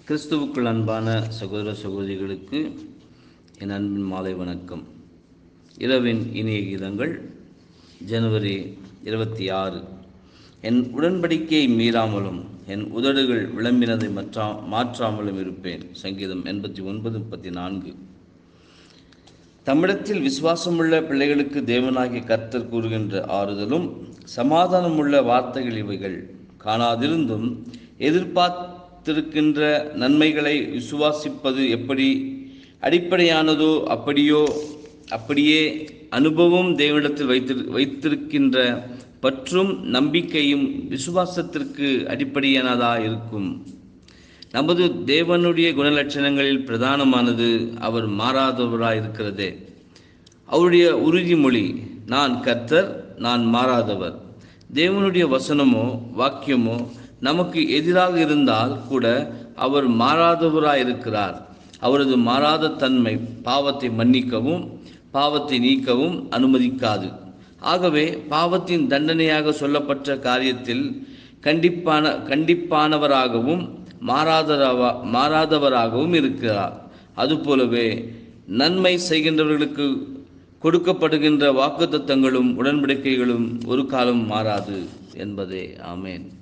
கிறிஸ்துவுக்குள் அன்பான சகோதர சகோதரிகளுக்கு என் அன்பின் மாலை வணக்கம் இரவின் இனிய கீதங்கள் ஜனவரி இருபத்தி ஆறு என் உடன்படிக்கையை மீறாமலும் என் உதடுகள் விளம்பினதை மற்றா மாற்றாமலும் இருப்பேன் சங்கீதம் எண்பத்தி ஒன்பது முப்பத்தி நான்கு தம்மிடத்தில் விசுவாசமுள்ள பிள்ளைகளுக்கு தேவனாகிய கர்த்தர் கூறுகின்ற ஆறுதலும் சமாதானமுள்ள வார்த்தைகள் இவைகள் காணாதிருந்தும் எதிர்பார்த்திருக்கின்ற நன்மைகளை விசுவாசிப்பது எப்படி அடிப்படையானதோ அப்படியோ அப்படியே அனுபவம் தேவனிடத்தில் வைத்து வைத்திருக்கின்ற பற்றும் நம்பிக்கையும் விசுவாசத்திற்கு அடிப்படையானதா இருக்கும் நமது தேவனுடைய குணலட்சணங்களில் பிரதானமானது அவர் மாறாதவராயிருக்கிறதே அவருடைய உறுதிமொழி நான் கர்த்தர் நான் மாறாதவர் தேவனுடைய வசனமோ வாக்கியமோ நமக்கு எதிராக இருந்தால் கூட அவர் மாறாதவராயிருக்கிறார் அவரது மாறாத தன்மை பாவத்தை மன்னிக்கவும் பாவத்தை நீக்கவும் அனுமதிக்காது ஆகவே பாவத்தின் தண்டனையாக சொல்லப்பட்ட காரியத்தில் கண்டிப்பான கண்டிப்பானவராகவும் மாறாதவரா மாறாதவராகவும் இருக்கிறார் அதுபோலவே நன்மை செய்கின்றவர்களுக்கு கொடுக்கப்படுகின்ற வாக்குத்தத்தங்களும் உடன்படிக்கைகளும் ஒரு காலம் மாறாது என்பதே ஆமேன்